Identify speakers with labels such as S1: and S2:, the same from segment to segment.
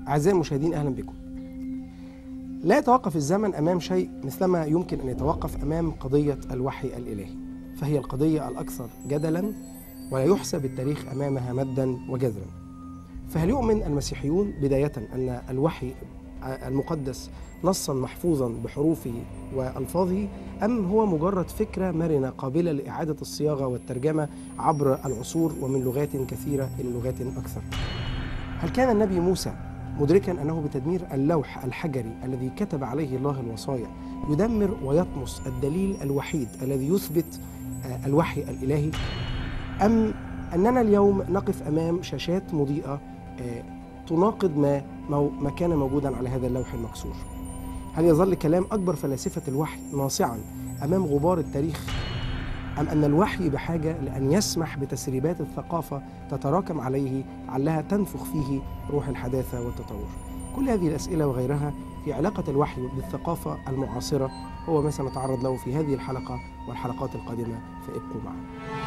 S1: أعزائي المشاهدين أهلا بكم لا يتوقف الزمن أمام شيء مثلما يمكن أن يتوقف أمام قضية الوحي الإلهي فهي القضية الأكثر جدلا ولا يحسب التاريخ أمامها مدا وجذرا فهل يؤمن المسيحيون بداية أن الوحي المقدس نصا محفوظا بحروفه والفاظه ام هو مجرد فكره مرنه قابله لاعاده الصياغه والترجمه عبر العصور ومن لغات كثيره الى لغات اكثر هل كان النبي موسى مدركا انه بتدمير اللوح الحجري الذي كتب عليه الله الوصايا يدمر ويطمس الدليل الوحيد الذي يثبت الوحي الالهي ام اننا اليوم نقف امام شاشات مضيئه تناقض ما ما كان موجودا على هذا اللوح المكسور هل يظل كلام أكبر فلاسفة الوحي ناصعا أمام غبار التاريخ أم أن الوحي بحاجة لأن يسمح بتسريبات الثقافة تتراكم عليه علها تنفخ فيه روح الحداثة والتطور كل هذه الأسئلة وغيرها في علاقة الوحي بالثقافة المعاصرة هو ما سنتعرض له في هذه الحلقة والحلقات القادمة فابقوا معنا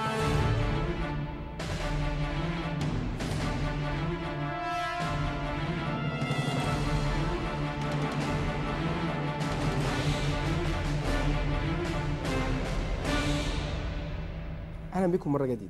S1: اهلا بكم مره جديده.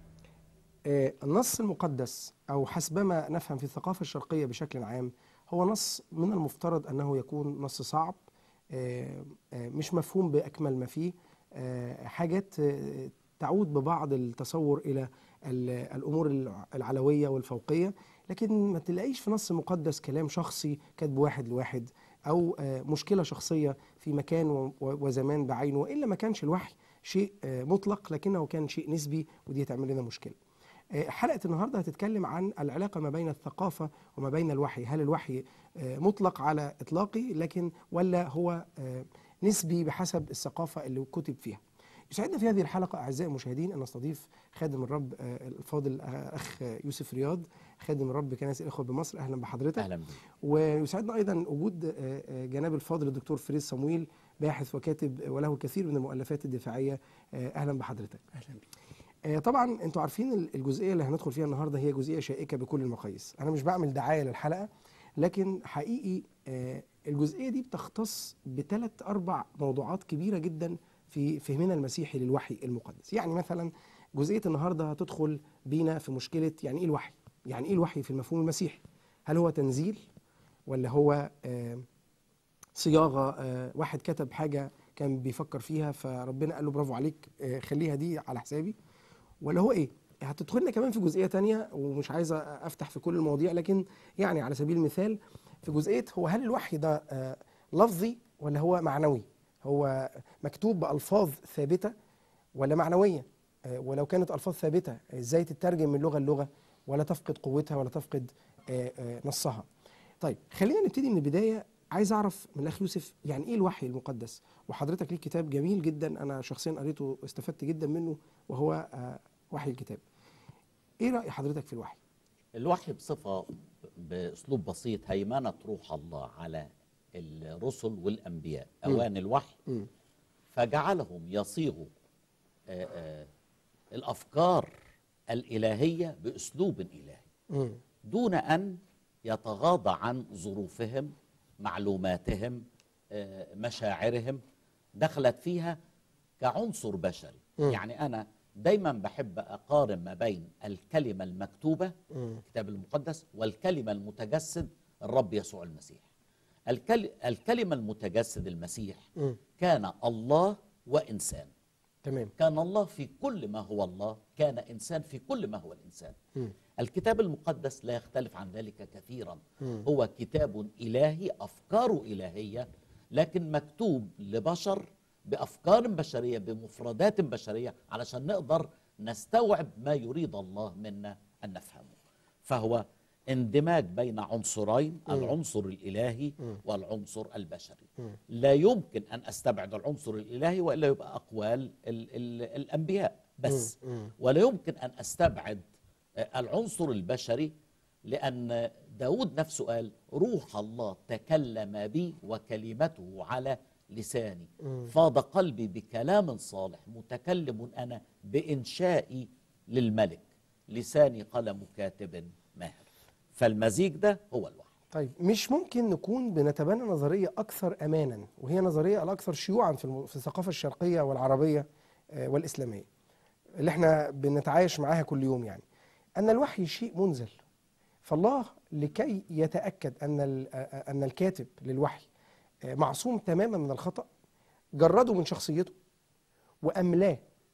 S1: آه النص المقدس او حسبما نفهم في الثقافه الشرقيه بشكل عام هو نص من المفترض انه يكون نص صعب آه آه مش مفهوم باكمل ما فيه حاجات تعود ببعض التصور الى الامور العلويه والفوقيه لكن ما تلاقيش في نص مقدس كلام شخصي كاتب واحد لواحد او مشكله شخصيه في مكان وزمان بعينه والا ما كانش الوحي شيء مطلق لكنه كان شيء نسبي ودي هتعمل لنا مشكله. حلقه النهارده هتتكلم عن العلاقه ما بين الثقافه وما بين الوحي، هل الوحي مطلق على اطلاقه لكن ولا هو نسبي بحسب الثقافه اللي كتب فيها. يسعدنا في هذه الحلقه اعزائي المشاهدين ان نستضيف خادم الرب الفاضل اخ يوسف رياض خادم الرب كنائس الاخوه بمصر اهلا بحضرتك
S2: اهلا بك
S1: ويسعدنا ايضا وجود جناب الفاضل الدكتور فريد صمويل باحث وكاتب وله الكثير من المؤلفات الدفاعيه اهلا بحضرتك
S3: اهلا بك
S1: طبعا انتوا عارفين الجزئيه اللي هندخل فيها النهارده هي جزئيه شائكه بكل المقاييس انا مش بعمل دعايه للحلقه لكن حقيقي الجزئيه دي بتختص بثلاث اربع موضوعات كبيره جدا في فهمنا المسيحي للوحي المقدس يعني مثلا جزئيه النهارده هتدخل بينا في مشكله يعني ايه الوحي يعني ايه الوحي في المفهوم المسيحي هل هو تنزيل ولا هو صياغه واحد كتب حاجه كان بيفكر فيها فربنا قال له برافو عليك خليها دي على حسابي ولا هو ايه هتدخلنا كمان في جزئيه تانية ومش عايز افتح في كل المواضيع لكن يعني على سبيل المثال في جزئيه هو هل الوحي ده لفظي ولا هو معنوي هو مكتوب بألفاظ ثابتة ولا معنوية ولو كانت ألفاظ ثابتة إزاي تترجم من لغة للغة ولا تفقد قوتها ولا تفقد نصها طيب خلينا نبتدي من البداية عايز أعرف من الأخ يوسف يعني إيه الوحي المقدس وحضرتك ليك كتاب جميل جدا أنا شخصيا قريته واستفدت جدا منه وهو وحي الكتاب إيه رأي حضرتك في الوحي؟
S2: الوحي بصفة بأسلوب بسيط هيمنة روح الله على الرسل والأنبياء أوان الوحي م. فجعلهم يصيغوا آآ آآ الأفكار الإلهية بأسلوب إلهي م. دون أن يتغاضى عن ظروفهم معلوماتهم مشاعرهم دخلت فيها كعنصر بشري م. يعني أنا دايما بحب أقارن ما بين الكلمة المكتوبة الكتاب المقدس والكلمة المتجسد الرب يسوع المسيح الكل... الكلمة المتجسد المسيح م. كان الله وإنسان
S1: تمام
S2: كان الله في كل ما هو الله كان إنسان في كل ما هو الإنسان م. الكتاب المقدس لا يختلف عن ذلك كثيرا م. هو كتاب إلهي أفكاره إلهية لكن مكتوب لبشر بأفكار بشرية بمفردات بشرية علشان نقدر نستوعب ما يريد الله منا أن نفهمه فهو اندماج بين عنصرين م. العنصر الإلهي م. والعنصر البشري م. لا يمكن أن أستبعد العنصر الإلهي وإلا يبقى أقوال ال ال الأنبياء بس ولا يمكن أن أستبعد العنصر البشري لأن داود نفسه قال روح الله تكلم بي وكلمته على لساني فاض قلبي بكلام صالح متكلم أنا بإنشائي للملك لساني قلم كاتب ماهر فالمزيج ده هو الوحي
S1: طيب مش ممكن نكون بنتبنى نظريه اكثر امانا وهي نظريه الاكثر شيوعا في الم- في الثقافه الشرقيه والعربيه آه، والاسلاميه اللي احنا بنتعايش معاها كل يوم يعني ان الوحي شيء منزل فالله لكي يتاكد ان ال- آه، ان الكاتب للوحي آه، معصوم تماما من الخطا جرده من شخصيته واملاه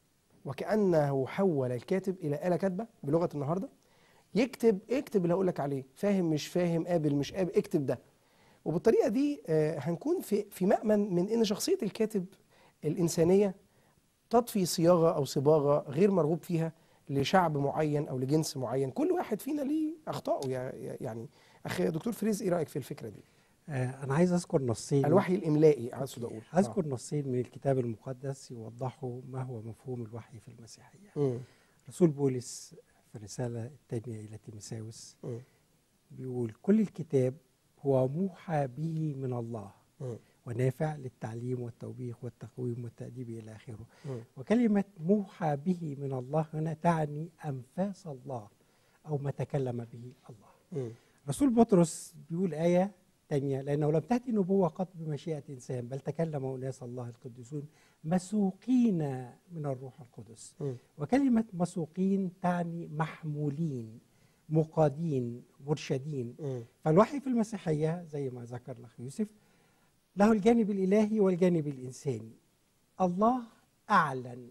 S1: وكانه حول الكاتب الى اله كاتبه بلغه النهارده يكتب اكتب اللي هقول لك عليه فاهم مش فاهم قابل مش قابل اكتب ده وبالطريقه دي آه، هنكون في في مأمن من ان شخصيه الكاتب الانسانيه تضفي صياغه او صباغه غير مرغوب فيها لشعب معين او لجنس معين كل واحد فينا ليه اخطائه يا- يا- يعني اخي دكتور فريز ايه رايك في الفكره دي
S3: آه، أنا عايز أذكر نصين
S1: الوحي الاملائي اقصد اقول
S3: أذكر نصين من الكتاب المقدس يوضحوا ما هو مفهوم الوحي في المسيحية
S1: مم.
S3: رسول بولس في الرسالة الثانية إلى تيموثاوس
S1: مم.
S3: بيقول كل الكتاب هو موحى به من الله
S1: مم.
S3: ونافع للتعليم والتوبيخ والتقويم والتأديب إلى آخره
S1: مم.
S3: وكلمة موحى به من الله هنا تعني أنفاس الله أو ما تكلم به الله
S1: مم.
S3: رسول بطرس بيقول آية تانية لأنه لم تأتي نبوة قط بمشيئة إنسان بل تكلم أناس الله القديسون مسوقين من الروح القدس
S1: مم.
S3: وكلمة مسوقين تعني محمولين مقادين مرشدين
S1: مم.
S3: فالوحي في المسيحية زي ما ذكر الأخ يوسف له الجانب الإلهي والجانب الإنساني الله أعلن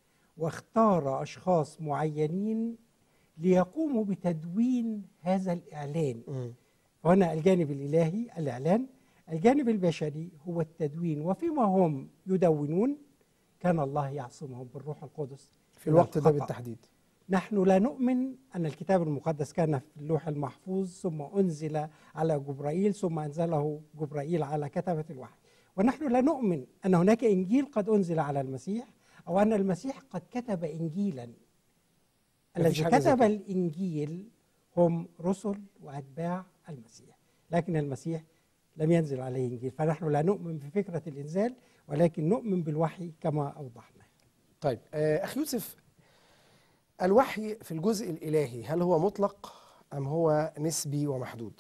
S3: واختار أشخاص معينين ليقوموا بتدوين هذا الإعلان
S1: مم.
S3: وهنا الجانب الإلهي الإعلان الجانب البشري هو التدوين وفيما هم يدونون كان الله يعصمهم بالروح القدس
S1: في الوقت ده
S3: الخطأ.
S1: بالتحديد
S3: نحن لا نؤمن أن الكتاب المقدس كان في اللوح المحفوظ ثم أنزل على جبرائيل ثم أنزله جبرائيل على كتبة الوحي ونحن لا نؤمن أن هناك إنجيل قد أنزل على المسيح أو أن المسيح قد كتب إنجيلا
S1: مفيش
S3: الذي
S1: حاجة زي
S3: كتب
S1: كده.
S3: الإنجيل هم رسل وأتباع المسيح لكن المسيح لم ينزل عليه إنجيل فنحن لا نؤمن بفكرة الإنزال ولكن نؤمن بالوحي كما أوضحنا
S1: طيب آه، اخ يوسف الوحي في الجزء الالهي هل هو مطلق ام هو نسبي ومحدود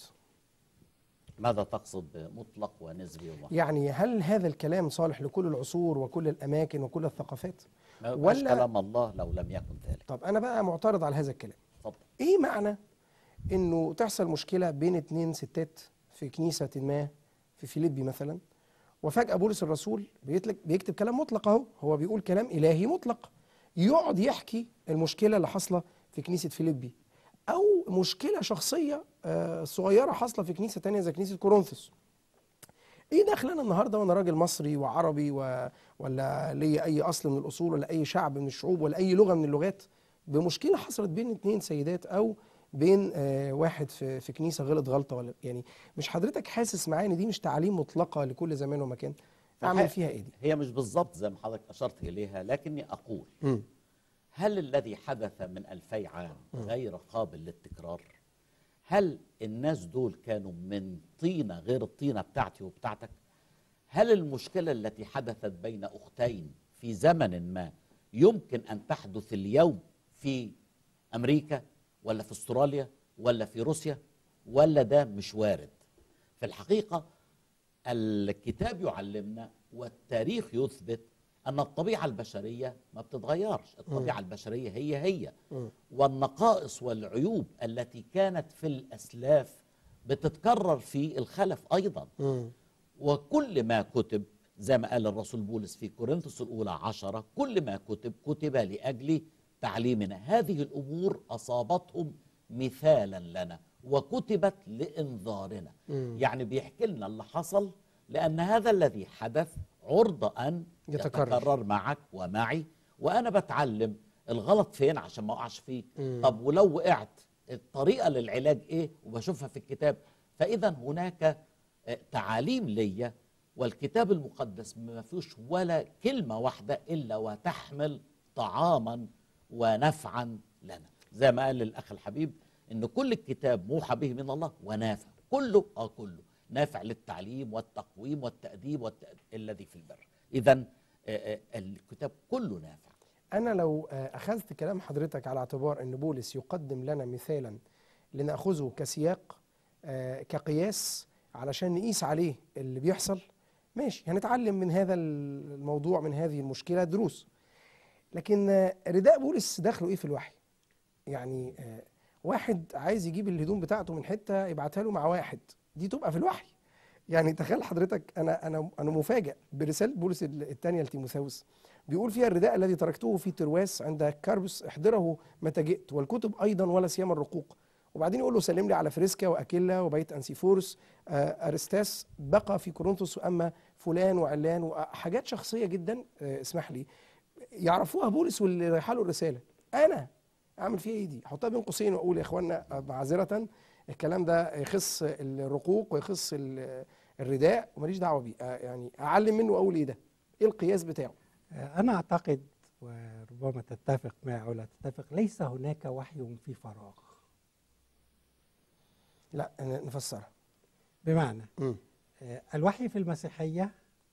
S2: ماذا تقصد بمطلق ونسبي ومحدود؟
S1: يعني هل هذا الكلام صالح لكل العصور وكل الاماكن وكل الثقافات
S2: ما يبقاش
S1: ولا-
S2: كلام الله لو لم يكن ذلك
S1: طب انا بقى معترض على هذا الكلام
S2: اتفضل
S1: ايه معنى انه تحصل مشكله بين اتنين ستات في كنيسه ما في فيليبي مثلا وفجاه بولس الرسول بيتلك بيكتب كلام مطلق اهو هو بيقول كلام الهي مطلق يقعد يحكي المشكله اللي حاصله في كنيسه فيليبي او مشكله شخصيه آه، صغيره حاصله في كنيسه تانية زي كنيسه كورنثوس ايه دخل انا النهارده وانا راجل مصري وعربي و... ولا ليا اي اصل من الاصول ولا اي شعب من الشعوب ولا اي لغه من اللغات بمشكله حصلت بين اتنين سيدات او بين آه واحد في في كنيسه غلط غلطه ولا يعني مش حضرتك حاسس معايا ان دي مش تعاليم مطلقه لكل زمان ومكان اعمل فيها ايه دي
S2: هي مش بالضبط زي ما حضرتك أشرت إليها لكني أقول
S1: مم.
S2: هل الذي حدث من ألفي عام غير قابل للتكرار؟ هل الناس دول كانوا من طينة غير الطينة بتاعتي وبتاعتك؟ هل المشكلة التي حدثت بين أختين في زمن ما يمكن أن تحدث اليوم في أمريكا ولا في أستراليا ولا في روسيا ولا ده مش وارد؟ في الحقيقة الكتاب يعلمنا والتاريخ يثبت أن الطبيعة البشرية ما بتتغيرش الطبيعة البشرية هي هي
S1: مم.
S2: والنقائص والعيوب التي كانت في الأسلاف بتتكرر في الخلف أيضا
S1: مم.
S2: وكل ما كتب زي ما قال الرسول بولس في كورنثوس الأولى عشرة كل ما كتب كتب لأجل تعليمنا هذه الأمور أصابتهم مثالا لنا وكتبت لإنذارنا
S1: مم.
S2: يعني بيحكي لنا اللي حصل لأن هذا الذي حدث عرض أن
S1: يتكرر.
S2: يتكرر معك ومعي وأنا بتعلم الغلط فين عشان ما أقعش فيه
S1: مم.
S2: طب ولو وقعت الطريقة للعلاج إيه وبشوفها في الكتاب فإذا هناك آه، تعاليم ليا والكتاب المقدس ما فيهوش ولا كلمة واحدة إلا وتحمل طعاما ونفعا لنا زي ما قال الأخ الحبيب إن كل الكتاب موحى به من الله ونافع كله آه كله نافع للتعليم والتقويم والتأديب والتأديب الذي في البر إذا الكتاب كله نافع
S1: انا لو آه، اخذت كلام حضرتك على اعتبار ان بولس يقدم لنا مثالا لناخذه كسياق آه، كقياس علشان نقيس عليه اللي بيحصل ماشي هنتعلم من هذا الموضوع من هذه المشكله دروس لكن آه، رداء بولس دخله ايه في الوحي يعني آه، واحد عايز يجيب الهدوم بتاعته من حته يبعتها له مع واحد دي تبقى في الوحي يعني تخيل حضرتك انا انا انا مفاجئ برساله بولس الثانيه لتيموثاوس بيقول فيها الرداء الذي تركته في ترواس عند كاربس احضره متى جئت والكتب ايضا ولا سيما الرقوق وبعدين يقول له سلم لي على فريسكا واكيلا وبيت انسيفورس آه، ارستاس بقى في كورنثوس واما فلان وعلان وحاجات شخصيه جدا آه، اسمح لي يعرفوها بولس واللي رايحه له الرساله انا اعمل فيها ايه دي احطها بين قوسين واقول يا اخوانا آه، معذره الكلام ده يخص الرقوق ويخص ال- الرداء وماليش دعوه بيه آه، يعني اعلم منه اقول ايه ده ايه القياس بتاعه
S3: آه، أنا أعتقد وربما تتفق معي أو لا تتفق ليس هناك وحي في فراغ
S1: لا ن- نفسرها
S3: بمعنى
S1: مم.
S3: آه، الوحي في المسيحية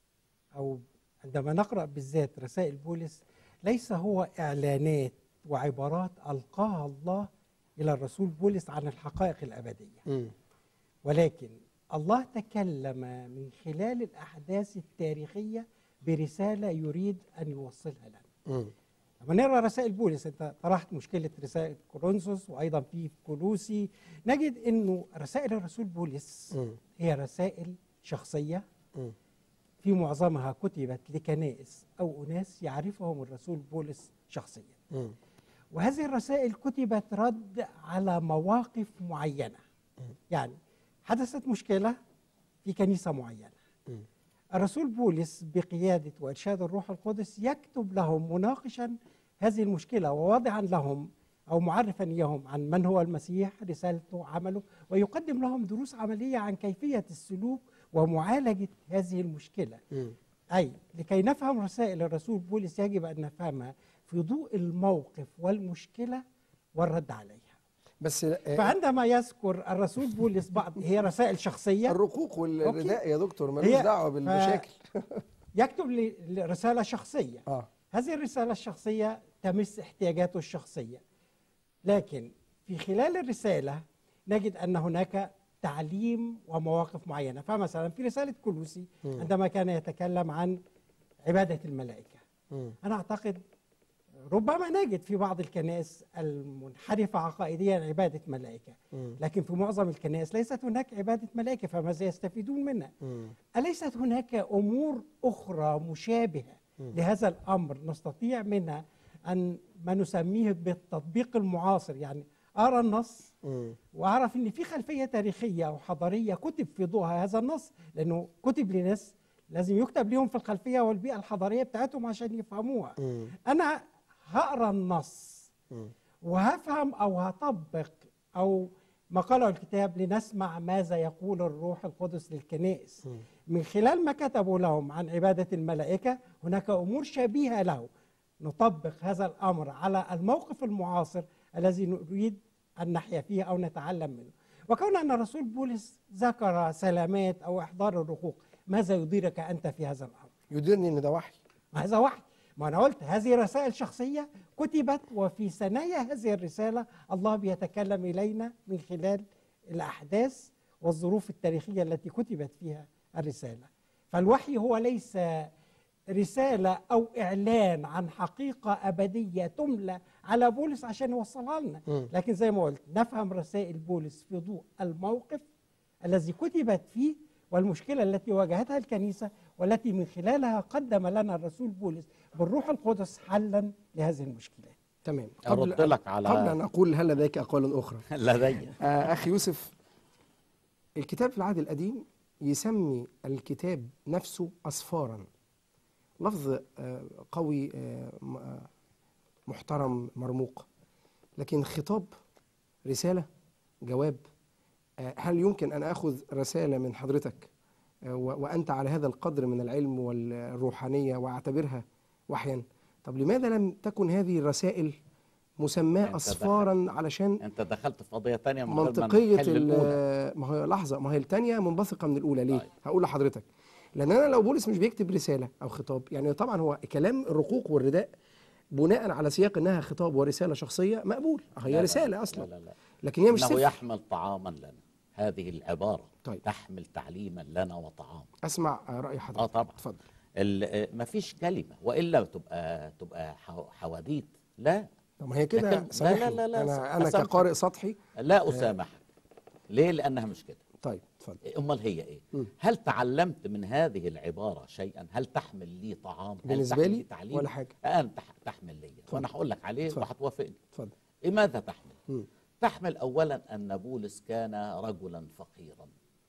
S3: أو عندما نقرأ بالذات رسائل بولس ليس هو إعلانات وعبارات ألقاها الله إلى الرسول بولس عن الحقائق الأبدية
S1: مم.
S3: ولكن الله تكلم من خلال الأحداث التاريخية برسالة يريد أن يوصلها لنا
S1: مم.
S3: لما نقرا رسائل بولس انت طرحت مشكله رسائل كورنثوس وايضا في كولوسي نجد انه رسائل الرسول بولس
S1: مم.
S3: هي رسائل شخصيه
S1: مم.
S3: في معظمها كتبت لكنائس او اناس يعرفهم الرسول بولس شخصيا
S1: مم.
S3: وهذه الرسائل كتبت رد على مواقف معينه يعني حدثت مشكله في كنيسه معينه
S1: مم.
S3: الرسول بولس بقيادة وإرشاد الروح القدس يكتب لهم مناقشا هذه المشكلة وواضعا لهم أو معرفا إياهم عن من هو المسيح رسالته عمله ويقدم لهم دروس عملية عن كيفية السلوك ومعالجة هذه المشكلة
S1: مم.
S3: أي لكي نفهم رسائل الرسول بولس يجب أن نفهمها في ضوء الموقف والمشكلة والرد عليها
S1: بس آه،
S3: فعندما يذكر الرسول بولس بعض هي رسائل شخصية
S1: الرقوق والرداء يا دكتور ملوش
S3: هي-
S1: دعوه
S3: ف-
S1: بالمشاكل
S3: يكتب لي رسالة شخصية
S1: اه
S3: هذه الرسالة الشخصية تمس احتياجاته الشخصية لكن في خلال الرسالة نجد أن هناك تعليم ومواقف معينة فمثلا في رسالة كلوسي
S1: مم.
S3: عندما كان يتكلم عن عبادة الملائكة
S1: مم.
S3: أنا أعتقد ربما نجد في بعض الكنائس المنحرفة عقائديا عبادة ملائكة
S1: مم.
S3: لكن في معظم الكنائس ليست هناك عبادة ملائكة فماذا يستفيدون منها
S1: مم.
S3: أليست هناك أمور أخرى مشابهة لهذا الأمر نستطيع منها أن ما نسميه بالتطبيق المعاصر يعني أرى النص
S1: مم.
S3: وأعرف أن في خلفية تاريخية أو حضارية كتب في ضوءها هذا النص لأنه كتب لناس لازم يكتب لهم في الخلفية والبيئة الحضارية بتاعتهم عشان يفهموها
S1: مم.
S3: أنا هقرأ النص
S1: مم.
S3: وهفهم او هطبق او ما قاله الكتاب لنسمع ماذا يقول الروح القدس للكنائس
S1: مم.
S3: من خلال ما كتبوا لهم عن عباده الملائكه هناك امور شبيهه له نطبق هذا الامر على الموقف المعاصر الذي نريد ان نحيا فيه او نتعلم منه وكون ان الرسول بولس ذكر سلامات او احضار الرقوق ماذا يديرك انت في هذا الامر
S1: يديرني ان ده وحي
S3: هذا وحي ما انا قلت هذه رسائل شخصيه كتبت وفي ثنايا هذه الرساله الله بيتكلم الينا من خلال الاحداث والظروف التاريخيه التي كتبت فيها الرساله فالوحي هو ليس رساله او اعلان عن حقيقه ابديه تملى على بولس عشان يوصلها لنا
S1: مم.
S3: لكن زي ما قلت نفهم رسائل بولس في ضوء الموقف الذي كتبت فيه والمشكلة التي واجهتها الكنيسة والتي من خلالها قدم لنا الرسول بولس بالروح القدس حلا لهذه المشكلات
S1: تمام
S2: أرد لك على-
S1: قبل ان اقول هل لديك اقوال اخرى
S2: لدي
S1: آه، اخي يوسف الكتاب في العهد القديم يسمي الكتاب نفسه اسفارا لفظ آه، قوي آه، م- آه، محترم مرموق لكن خطاب رساله جواب آه، هل يمكن ان اخذ رساله من حضرتك آه، و- وانت على هذا القدر من العلم والروحانيه واعتبرها وحيا طب لماذا لم تكن هذه الرسائل مسماه
S2: أنت
S1: اسفارا علشان
S2: انت دخلت في قضيه ثانيه من غير ما
S1: منطقيه
S2: نحل الأولى.
S1: ال- ما هي لحظه ما هي الثانيه منبثقه من الاولى ليه؟
S2: طيب.
S1: هقول لحضرتك لان انا لو بولس مش بيكتب رساله او خطاب يعني طبعا هو كلام الرقوق والرداء بناء على سياق انها خطاب ورساله شخصيه مقبول هي
S2: لا لا،
S1: رساله اصلا
S2: لا لا لا
S1: لكن هي مش
S2: انه
S1: سفر
S2: يحمل طعاما لنا هذه العباره
S1: طيب.
S2: تحمل تعليما لنا وطعام
S1: اسمع آه، راي حضرتك
S2: اه طبعا
S1: اتفضل
S2: ما فيش كلمه والا تبقى تبقى حو- حواديت لا
S1: طب ما هي كده
S2: لكن- لا-
S1: سامحني
S2: لا- لا- لا،
S1: انا انا
S2: أسامحك.
S1: كقارئ سطحي
S2: لا اسامحك ليه لانها مش كده
S1: طيب اتفضل
S2: امال هي ايه
S1: مم.
S2: هل تعلمت من هذه العباره شيئا هل تحمل لي طعام هل
S1: بالنسبة
S2: تحمل
S1: لي
S2: لي تعليم
S1: ولا حاجة.
S2: آه تح- تحمل لي وانا هقول لك عليه
S1: اتفضل.
S2: وهتوافقني
S1: اتفضل
S2: إيه ماذا تحمل
S1: مم.
S2: تحمل اولا ان بولس كان رجلا فقيرا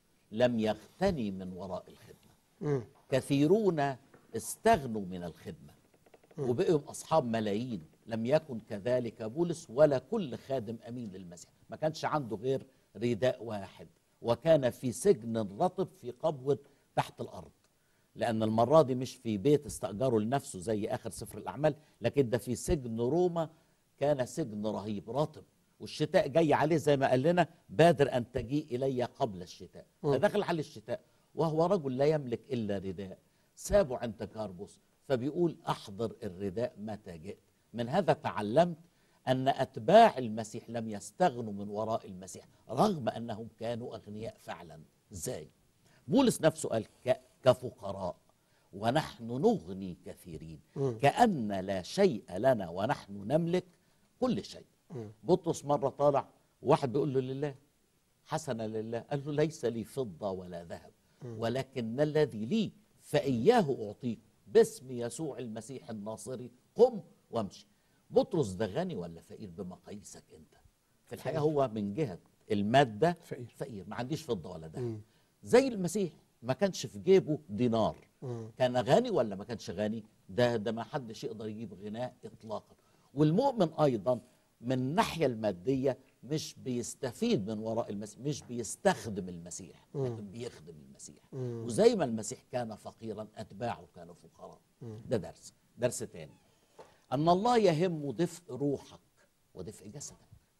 S2: لم يغتني من وراء الخدمه
S1: مم.
S2: كثيرون استغنوا من الخدمة وبقوا أصحاب ملايين لم يكن كذلك بولس ولا كل خادم أمين للمسيح ما كانش عنده غير رداء واحد وكان في سجن رطب في قبو تحت الأرض لأن المرة دي مش في بيت استأجره لنفسه زي آخر سفر الأعمال لكن ده في سجن روما كان سجن رهيب رطب والشتاء جاي عليه زي ما قال لنا بادر أن تجيء إلي قبل الشتاء فدخل عليه الشتاء وهو رجل لا يملك إلا رداء سابه عند كاربوس فبيقول أحضر الرداء متى جئت من هذا تعلمت أن أتباع المسيح لم يستغنوا من وراء المسيح رغم أنهم كانوا أغنياء فعلا إزاي بولس نفسه قال ك- كفقراء ونحن نغني كثيرين كأن لا شيء لنا ونحن نملك كل شيء بطرس مرة طالع واحد بيقول له لله حسنا لله قال له ليس لي فضة ولا ذهب ولكن الذي لي فإياه أعطيك باسم يسوع المسيح الناصري قم وامشي بطرس ده غني ولا فقير بمقاييسك انت في الحقيقة هو من جهة المادة
S1: فقير.
S2: فقير ما عنديش فضة ولا ذهب زي المسيح ما كانش في جيبه دينار كان غني ولا ما كانش غني ده ده ما حدش يقدر يجيب غناء اطلاقا والمؤمن ايضا من الناحيه الماديه مش بيستفيد من وراء المسيح مش بيستخدم المسيح لكن بيخدم المسيح وزي ما المسيح كان فقيرا اتباعه كانوا فقراء ده درس درس تاني ان الله يهم دفء روحك ودفء جسدك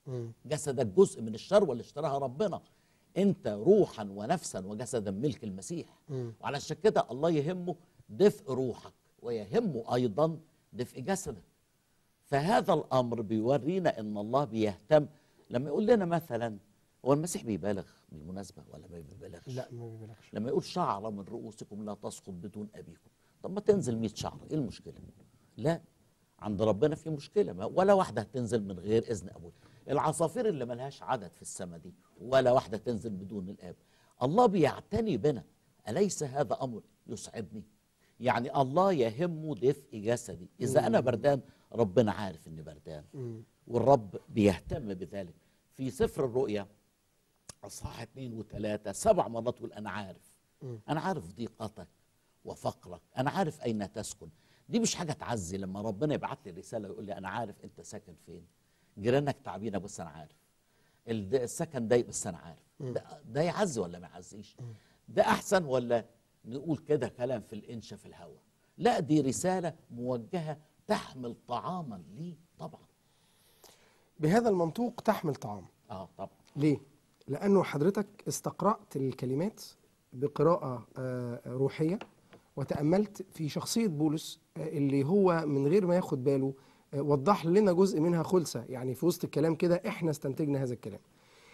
S2: جسدك جزء من الثروه اللي اشتراها ربنا انت روحا ونفسا وجسدا ملك المسيح وعلشان كده الله يهمه دفء روحك ويهمه ايضا دفء جسدك فهذا الامر بيورينا ان الله بيهتم لما يقول لنا مثلا هو المسيح بيبالغ بالمناسبه ولا ما بيبالغش
S1: لا ما بيبالغش
S2: لما يقول شعره من رؤوسكم لا تسقط بدون ابيكم طب ما تنزل 100 شعره ايه المشكله لا عند ربنا في مشكله ما ولا واحده هتنزل من غير اذن ابوه العصافير اللي ملهاش عدد في السماء دي ولا واحده تنزل بدون الاب الله بيعتني بنا اليس هذا امر يسعدني يعني الله يهمه دفء جسدي اذا انا بردان ربنا عارف اني بردان والرب بيهتم بذلك في سفر الرؤيا اصحاح اثنين وثلاثة سبع مرات يقول انا عارف انا عارف ضيقتك وفقرك انا عارف اين تسكن دي مش حاجه تعزي لما ربنا يبعت لي رساله ويقول لي انا عارف انت ساكن فين جيرانك تعبينك بس انا عارف ال- السكن ضيق بس انا عارف ده, ده يعزي ولا ما يعزيش ده احسن ولا نقول كده كلام في الانشا في الهواء لا دي رساله موجهه تحمل طعاما لي طبعا
S1: بهذا المنطوق تحمل طعام
S2: اه طبعا
S1: ليه؟ لأنه حضرتك استقرأت الكلمات بقراءة آه، روحية وتأملت في شخصية بولس آه، اللي هو من غير ما ياخد باله آه، وضح لنا جزء منها خلسة يعني في وسط الكلام كده احنا استنتجنا هذا الكلام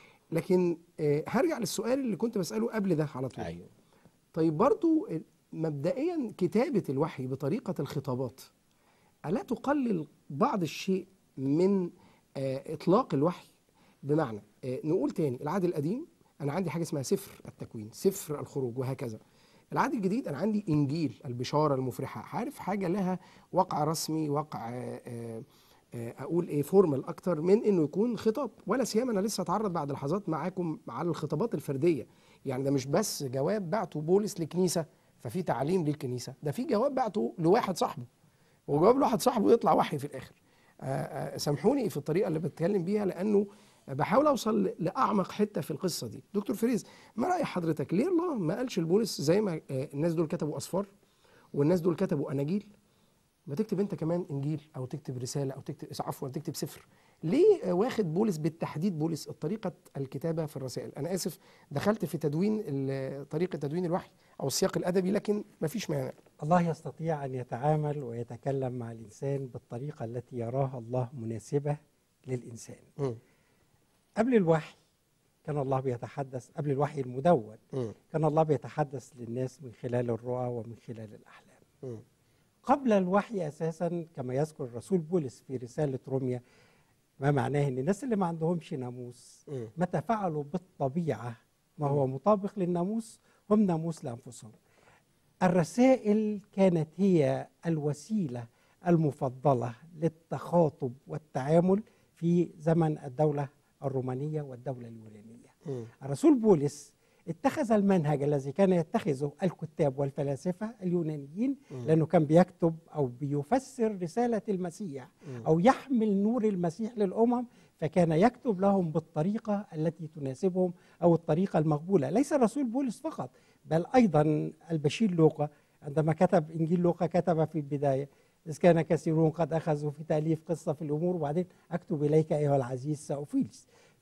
S1: لكن آه، هرجع للسؤال اللي كنت بسأله قبل ده على طول
S2: ايوه
S1: طيب برضو مبدئيا كتابة الوحي بطريقة الخطابات ألا تقلل بعض الشيء من آه، إطلاق الوحي بمعنى آه، نقول تاني العهد القديم أنا عندي حاجة اسمها سفر التكوين سفر الخروج وهكذا العهد الجديد أنا عندي إنجيل البشارة المفرحة عارف حاجة لها وقع رسمي وقع آه، آه، آه، اقول ايه فورمال اكتر من انه يكون خطاب ولا سيما انا لسه هتعرض بعد لحظات معاكم على الخطابات الفرديه يعني ده مش بس جواب بعته بولس لكنيسه ففي تعليم للكنيسه ده في جواب بعته لواحد صاحبه وجواب لواحد صاحبه يطلع وحي في الاخر آه، آه، سامحوني في الطريقه اللي بتكلم بيها لانه بحاول اوصل لاعمق حته في القصه دي دكتور فريز ما راي حضرتك ليه الله ما قالش لبولس زي ما آه، الناس دول كتبوا اسفار والناس دول كتبوا اناجيل ما تكتب انت كمان انجيل او تكتب رساله او تكتب عفوا تكتب سفر ليه آه، واخد بولس بالتحديد بولس طريقه الكتابه في الرسائل انا اسف دخلت في تدوين ال- طريقه تدوين الوحي او السياق الادبي لكن ما فيش مانع
S3: الله يستطيع أن يتعامل ويتكلم مع الإنسان بالطريقة التي يراها الله مناسبة للإنسان
S1: مم.
S3: قبل الوحي كان الله بيتحدث قبل الوحي المدون
S1: مم.
S3: كان الله بيتحدث للناس من خلال الرؤى ومن خلال الأحلام
S1: مم.
S3: قبل الوحي أساسا كما يذكر الرسول بولس في رسالة روميا ما معناه أن الناس اللي ما عندهمش ناموس
S1: مم.
S3: متى فعلوا بالطبيعة ما هو مطابق للناموس هم ناموس لأنفسهم الرسائل كانت هي الوسيلة المفضلة للتخاطب والتعامل في زمن الدولة الرومانية والدولة اليونانية
S1: مم.
S3: الرسول بولس اتخذ المنهج الذي كان يتخذه الكتاب والفلاسفة اليونانيين لأنه كان بيكتب أو بيفسر رسالة المسيح أو يحمل نور المسيح للأمم فكان يكتب لهم بالطريقة التي تناسبهم أو الطريقة المقبولة ليس الرسول بولس فقط بل أيضا البشير لوقا عندما كتب إنجيل لوقا كتب في البداية إذ كان كثيرون قد أخذوا في تأليف قصة في الأمور وبعدين أكتب إليك أيها العزيز سأوفيلس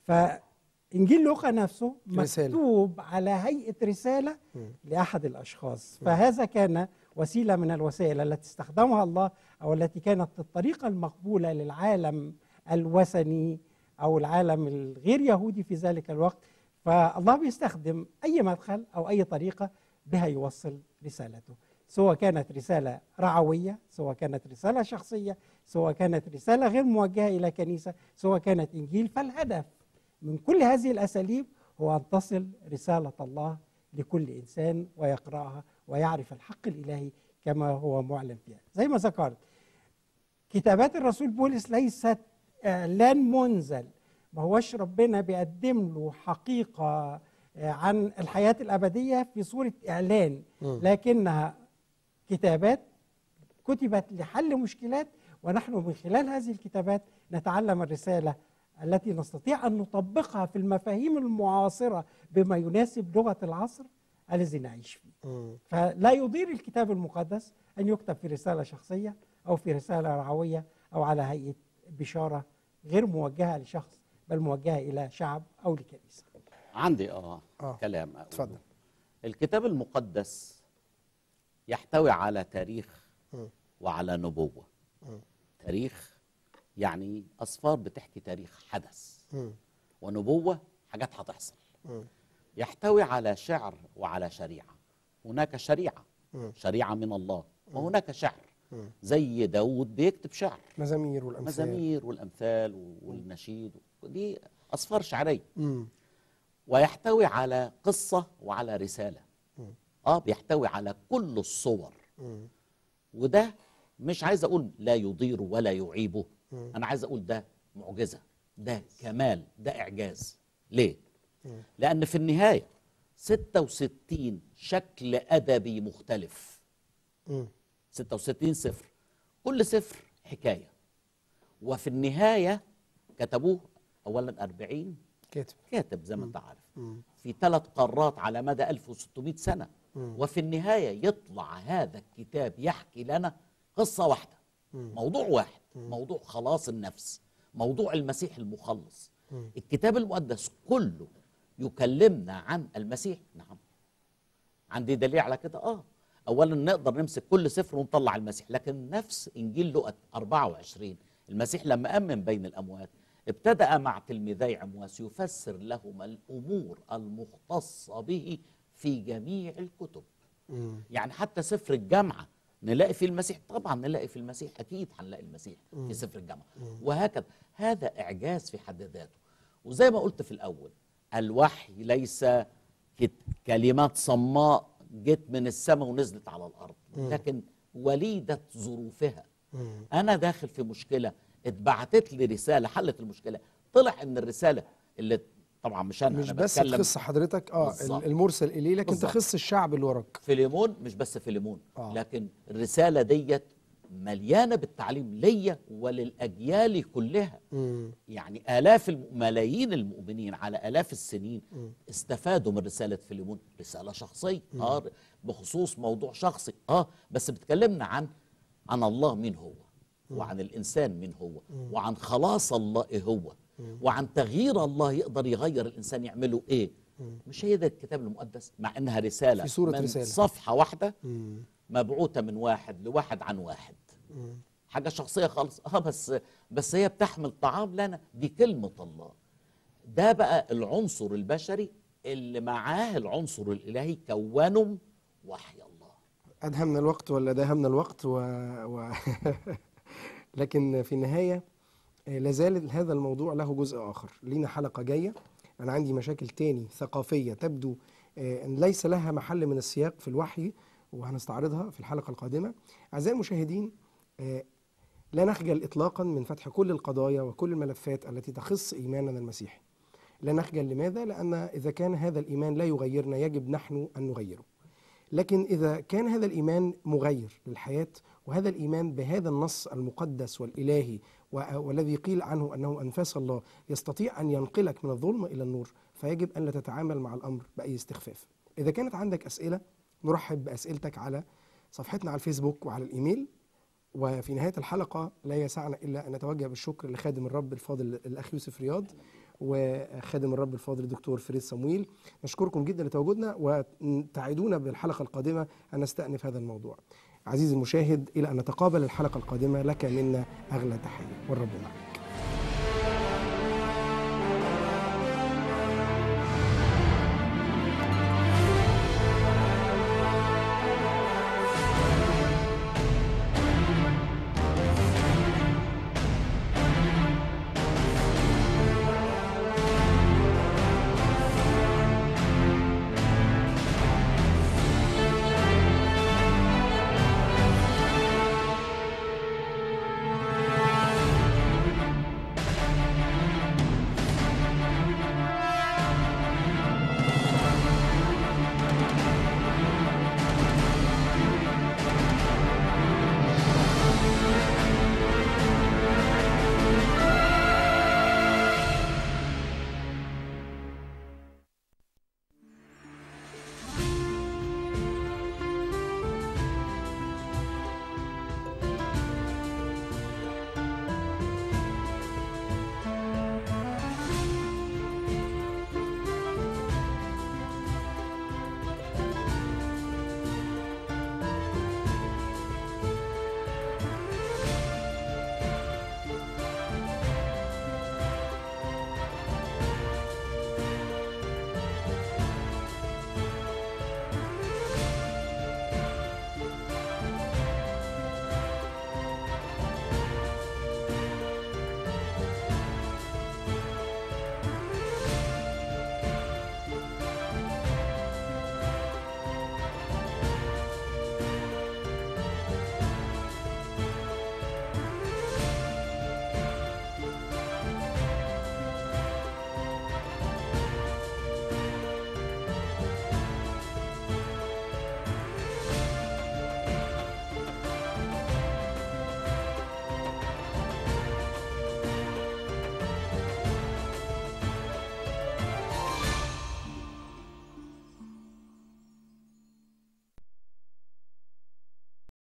S3: فإنجيل لوقا نفسه
S1: رسالة.
S3: مكتوب على هيئة رسالة لأحد الأشخاص فهذا كان وسيلة من الوسائل التي استخدمها الله أو التي كانت الطريقة المقبولة للعالم الوثني أو العالم الغير يهودي في ذلك الوقت فالله بيستخدم أي مدخل أو أي طريقة بها يوصل رسالته سواء كانت رسالة رعوية سواء كانت رسالة شخصية سواء كانت رسالة غير موجهة إلى كنيسة سواء كانت إنجيل فالهدف من كل هذه الأساليب هو أن تصل رسالة الله لكل إنسان ويقرأها ويعرف الحق الإلهي كما هو معلن فيها زي ما ذكرت كتابات الرسول بولس ليست إعلان منزل ما هوش ربنا بيقدم له حقيقة آه، عن الحياة الأبدية في صورة إعلان لكنها كتابات كتبت لحل مشكلات ونحن من خلال هذه الكتابات نتعلم الرسالة التي نستطيع أن نطبقها في المفاهيم المعاصرة بما يناسب لغة العصر الذي نعيش فيه
S1: مم.
S3: فلا يضير الكتاب المقدس أن يكتب في رسالة شخصية أو في رسالة رعوية أو على هيئة بشارة غير موجهة لشخص بل موجهة إلى شعب أو لكنيسة
S2: عندي اه,
S1: آه.
S2: كلام أقوله.
S1: اتفضل.
S2: الكتاب المقدس يحتوي على تاريخ
S1: مم.
S2: وعلى نبوة تاريخ يعني أسفار بتحكي تاريخ حدث
S1: مم.
S2: ونبوة حاجات هتحصل
S1: مم.
S2: يحتوي على شعر وعلى شريعة هناك شريعة
S1: مم.
S2: شريعة من الله وهناك شعر
S1: مم.
S2: زي داود بيكتب شعر
S1: مزامير والأمثال
S2: مزامير والأمثال والنشيد دي أسفار شعرية
S1: مم.
S2: ويحتوي على قصة وعلى رسالة
S1: مم.
S2: اه بيحتوي على كل الصور
S1: مم.
S2: وده مش عايز اقول لا يضير ولا يعيبه
S1: مم.
S2: انا عايز اقول ده معجزة ده كمال ده اعجاز ليه
S1: مم.
S2: لان في النهاية 66 شكل ادبي مختلف
S1: مم.
S2: 66 سفر كل سفر حكاية وفي النهاية كتبوه اولا 40
S1: كاتب
S2: كاتب زي ما انت عارف
S1: مم.
S2: في ثلاث قارات على مدى 1600 سنة
S1: مم.
S2: وفي النهاية يطلع هذا الكتاب يحكي لنا قصة واحدة
S1: مم.
S2: موضوع واحد موضوع خلاص النفس موضوع المسيح المخلص
S1: مم.
S2: الكتاب المقدس كله يكلمنا عن المسيح نعم عندي دليل على كده اه اولا نقدر نمسك كل سفر ونطلع المسيح لكن نفس انجيل لقا 24 المسيح لما قام من بين الاموات ابتدا مع تلميذي عمواس يفسر لهما الامور المختصه به في جميع الكتب
S1: مم.
S2: يعني حتى سفر الجامعه نلاقي فيه المسيح طبعا نلاقي في المسيح اكيد هنلاقي المسيح في سفر الجامعه وهكذا هذا اعجاز في حد ذاته وزي ما قلت في الاول الوحي ليس كت- كلمات صماء جت من السماء ونزلت على الارض لكن وليده ظروفها
S1: مم.
S2: انا داخل في مشكله اتبعتت لي رساله حلت المشكله طلع ان الرساله اللي طبعا مش انا
S1: مش
S2: أنا
S1: بس
S2: بتكلم
S1: تخص حضرتك اه
S2: بالظبط.
S1: المرسل اليه لكن
S2: بالظبط.
S1: تخص الشعب اللي وراك
S2: فيليمون مش بس فيليمون
S1: آه.
S2: لكن الرساله ديت مليانه بالتعليم ليا وللاجيال كلها
S1: مم.
S2: يعني الاف الم... ملايين المؤمنين على الاف السنين استفادوا من رساله فيليمون رساله شخصيه اه بخصوص موضوع شخصي اه بس بتكلمنا عن عن الله مين هو وعن الانسان مين هو وعن خلاص الله ايه هو وعن تغيير الله يقدر يغير الانسان يعمله ايه مش هي ده الكتاب المقدس مع انها رساله
S1: في صورة
S2: من
S1: رسالة.
S2: صفحه واحده
S1: مم.
S2: مبعوثه من واحد لواحد عن واحد
S1: مم.
S2: حاجه شخصيه خالص اه بس بس هي بتحمل طعام لنا دي كلمه الله ده بقى العنصر البشري اللي معاه العنصر الالهي كونوا وحي الله
S1: أدهمنا الوقت ولا داهمنا الوقت و... و... لكن في النهاية آه، لازال هذا الموضوع له جزء آخر لينا حلقة جاية أنا عندي مشاكل تاني ثقافية تبدو آه، أن ليس لها محل من السياق في الوحي وهنستعرضها في الحلقة القادمة أعزائي المشاهدين آه، لا نخجل إطلاقا من فتح كل القضايا وكل الملفات التي تخص إيماننا المسيحي لا نخجل لماذا؟ لأن إذا كان هذا الإيمان لا يغيرنا يجب نحن أن نغيره لكن إذا كان هذا الإيمان مغير للحياة وهذا الإيمان بهذا النص المقدس والإلهي و- والذي قيل عنه أنه أنفاس الله يستطيع أن ينقلك من الظلمة إلى النور فيجب أن لا تتعامل مع الأمر بأي استخفاف إذا كانت عندك أسئلة نرحب بأسئلتك على صفحتنا على الفيسبوك وعلى الإيميل وفي نهاية الحلقة لا يسعنا إلا أن نتوجه بالشكر لخادم الرب الفاضل الأخ يوسف رياض وخادم الرب الفاضل الدكتور فريد صمويل نشكركم جدا لتواجدنا وتعدونا بالحلقة القادمة أن نستأنف هذا الموضوع عزيزي المشاهد إلى أن نتقابل الحلقة القادمة لك منا أغلى تحية والرب معك